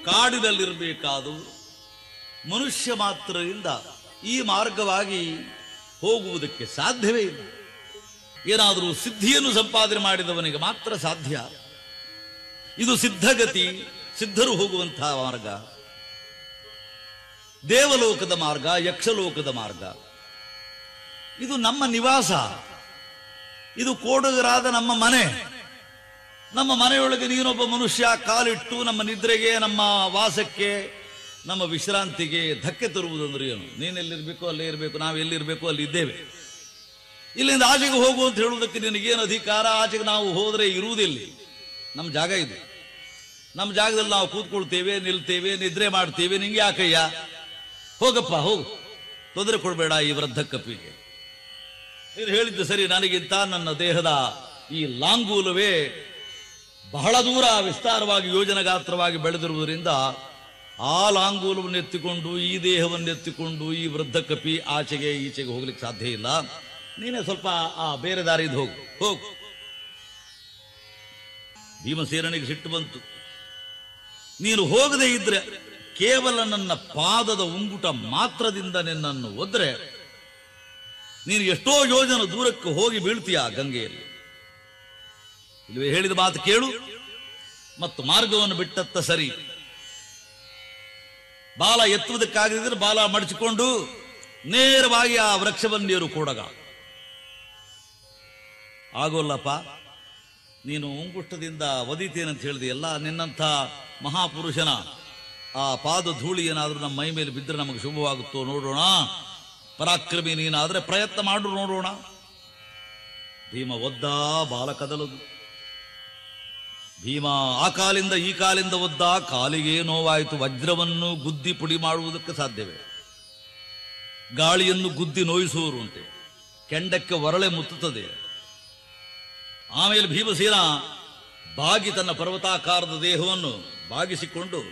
ಕಾಡಿನಲ್ಲಿರಬೇಕಾದವರು ಮನುಷ್ಯ ಮಾತ್ರದಿಂದ ಈ ಮಾರ್ಗವಾಗಿ ಹೋಗುವುದಕ್ಕೆ ಸಾಧ್ಯವೇ ಇಲ್ಲ ಏನಾದರೂ ಸಿದ್ಧಿಯನ್ನು ಸಂಪಾದನೆ ಮಾಡಿದವನಿಗೆ ಮಾತ್ರ ಸಾಧ್ಯ ಇದು ಸಿದ್ಧಗತಿ ಸಿದ್ಧರು ಹೋಗುವಂತಹ ಮಾರ್ಗ ದೇವಲೋಕದ ಮಾರ್ಗ ಯಕ್ಷಲೋಕದ ಮಾರ್ಗ ಇದು ನಮ್ಮ ನಿವಾಸ ಇದು ಕೋಡಗರಾದ ನಮ್ಮ ಮನೆ ನಮ್ಮ ಮನೆಯೊಳಗೆ ನೀನೊಬ್ಬ ಮನುಷ್ಯ ಕಾಲಿಟ್ಟು ನಮ್ಮ ನಿದ್ರೆಗೆ ನಮ್ಮ ವಾಸಕ್ಕೆ ನಮ್ಮ ವಿಶ್ರಾಂತಿಗೆ ಧಕ್ಕೆ ತರುವುದಂದ್ರೆ ಏನು ನೀನೆಲ್ಲಿರ್ಬೇಕು ಅಲ್ಲೇ ಇರಬೇಕು ನಾವು ಎಲ್ಲಿರ್ಬೇಕು ಅಲ್ಲಿ ಇದ್ದೇವೆ ಇಲ್ಲಿಂದ ಆಚೆಗೆ ಹೋಗು ಅಂತ ಹೇಳುವುದಕ್ಕೆ ನಿನಗೇನು ಅಧಿಕಾರ ಆಚೆಗೆ ನಾವು ಹೋದರೆ ಇರುವುದಿಲ್ಲ ನಮ್ಮ ಜಾಗ ಇದು ನಮ್ಮ ಜಾಗದಲ್ಲಿ ನಾವು ಕೂತ್ಕೊಳ್ತೇವೆ ನಿಲ್ತೇವೆ ನಿದ್ರೆ ಮಾಡ್ತೇವೆ ನಿಂಗೆ ಯಾಕಯ್ಯ ಹೋಗಪ್ಪ ಹೋಗು ತೊಂದರೆ ಕೊಡಬೇಡ ಈ ವೃದ್ಧ ಕಪ್ಪಿಗೆ ನೀನು ಹೇಳಿದ್ದು ಸರಿ ನನಗಿಂತ ನನ್ನ ದೇಹದ ಈ ಲಾಂಗೂಲವೇ ಬಹಳ ದೂರ ವಿಸ್ತಾರವಾಗಿ ಯೋಜನಗಾತ್ರವಾಗಿ ಬೆಳೆದಿರುವುದರಿಂದ ಆ ಲಾಂಗೂಲವನ್ನು ಎತ್ತಿಕೊಂಡು ಈ ದೇಹವನ್ನು ಎತ್ತಿಕೊಂಡು ಈ ವೃದ್ಧ ಕಪಿ ಆಚೆಗೆ ಈಚೆಗೆ ಹೋಗ್ಲಿಕ್ಕೆ ಸಾಧ್ಯ ಇಲ್ಲ ನೀನೇ ಸ್ವಲ್ಪ ಆ ಬೇರೆ ದಾರಿದು ಹೋಗು ಹೋಗು ಭೀಮಸೇನಿಗೆ ಸಿಟ್ಟು ಬಂತು ನೀನು ಹೋಗದೇ ಇದ್ರೆ ಕೇವಲ ನನ್ನ ಪಾದದ ಉಂಗುಟ ಮಾತ್ರದಿಂದ ನಿನ್ನನ್ನು ಒದ್ರೆ ನೀನು ಎಷ್ಟೋ ಯೋಜನ ದೂರಕ್ಕೆ ಹೋಗಿ ಬೀಳ್ತೀಯ ಆ ಗಂಗೆಯಲ್ಲಿ ಇಲ್ಲವೇ ಹೇಳಿದ ಮಾತು ಕೇಳು ಮತ್ತು ಮಾರ್ಗವನ್ನು ಬಿಟ್ಟತ್ತ ಸರಿ ಬಾಲ ಎತ್ತುವುದಕ್ಕಾಗದಿದ್ರೆ ಬಾಲ ಮಡಚಿಕೊಂಡು ನೇರವಾಗಿ ಆ ವೃಕ್ಷವನ್ನೇರು ಕೂಡಗ ಆಗೋಲ್ಲಪ್ಪ ನೀನು ಉಂಗುಷ್ಟದಿಂದ ಒದಿತೇನಂತ ಹೇಳಿದೆ ಎಲ್ಲ ನಿನ್ನಂಥ ಮಹಾಪುರುಷನ ಆ ಪಾದ ಧೂಳಿ ಏನಾದರೂ ನಮ್ಮ ಮೈ ಮೇಲೆ ಬಿದ್ದರೆ ನಮಗೆ ಶುಭವಾಗುತ್ತೋ ನೋಡೋಣ ಪರಾಕ್ರಮಿ ನೀನಾದರೆ ಪ್ರಯತ್ನ ಮಾಡು ನೋಡೋಣ ಭೀಮ ಒದ್ದ ಬಾಲ ಕದಲದು ಭೀಮ ಆ ಕಾಲಿಂದ ಈ ಕಾಲಿಂದ ಒದ್ದ ಕಾಲಿಗೆ ನೋವಾಯಿತು ವಜ್ರವನ್ನು ಗುದ್ದಿ ಪುಡಿ ಮಾಡುವುದಕ್ಕೆ ಸಾಧ್ಯವೇ ಗಾಳಿಯನ್ನು ಗುದ್ದಿ ನೋಯಿಸುವರು ಅಂತೆ ಕೆಂಡಕ್ಕೆ ಒರಳೆ ಮುತ್ತುತ್ತದೆ ಆಮೇಲೆ ಭೀಮಸೇನ ಬಾಗಿ ತನ್ನ ಪರ್ವತಾಕಾರದ ದೇಹವನ್ನು ಬಾಗಿಸಿಕೊಂಡು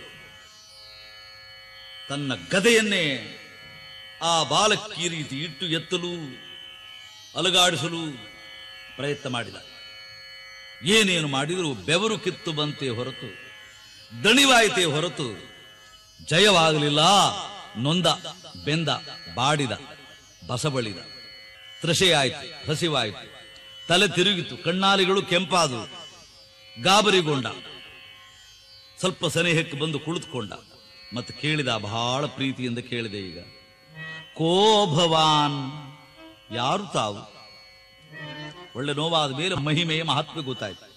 ತನ್ನ ಗದೆಯನ್ನೇ ಆ ಬಾಲಕ್ಕೆ ಈ ರೀತಿ ಇಟ್ಟು ಎತ್ತಲು ಅಲುಗಾಡಿಸಲು ಪ್ರಯತ್ನ ಮಾಡಿದ ಏನೇನು ಮಾಡಿದರೂ ಬೆವರು ಕಿತ್ತು ಬಂತೆ ಹೊರತು ದಣಿವಾಯಿತೇ ಹೊರತು ಜಯವಾಗಲಿಲ್ಲ ನೊಂದ ಬೆಂದ ಬಾಡಿದ ಬಸಬಳಿದ ತೃಷೆಯಾಯಿತು ಹಸಿವಾಯಿತು ತಲೆ ತಿರುಗಿತು ಕಣ್ಣಾಲಿಗಳು ಕೆಂಪಾದವು ಗಾಬರಿಗೊಂಡ ಸ್ವಲ್ಪ ಸನೇಹಕ್ಕೆ ಬಂದು ಕುಳಿತುಕೊಂಡ ಮತ್ತೆ ಕೇಳಿದ ಬಹಳ ಪ್ರೀತಿಯಿಂದ ಕೇಳಿದೆ ಈಗ ಕೋ ಭವಾನ್ ಯಾರು ತಾವು ಒಳ್ಳೆ ನೋವಾದ ಮೇಲೆ ಮಹಿಮೆಯ ಮಹತ್ವ ಗೊತ್ತಾಯ್ತು